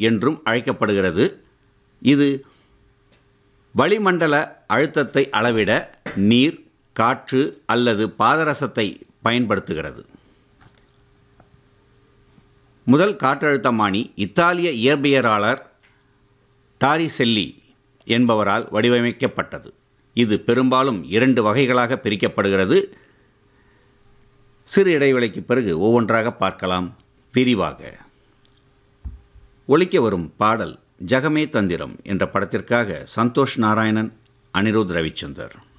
என்றும் அழைக்கப்படுகிறது இது வளிமண்டல அழுத்தத்தை அளவிட நீர் காற்று அல்லது பாதரசத்தை பயன்படுத்துகிறது முதல் காற்றழுத்தமானி இத்தாலிய இயற்பியலாளர் டாரிசெல்லி என்பவரால் வடிவமைக்கப்பட்டது இது பெரும்பாலும் இரண்டு வகைகளாக பிரிக்கப்படுகிறது சிறு இடைவேளைக்கு பிறகு ஒவ்வொன்றாக பார்க்கலாம் விரிவாக ஒலிக்க வரும் பாடல் ஜகமே தந்திரம் என்ற படத்திற்காக சந்தோஷ் நாராயணன் அனிருத் ரவிச்சந்தர்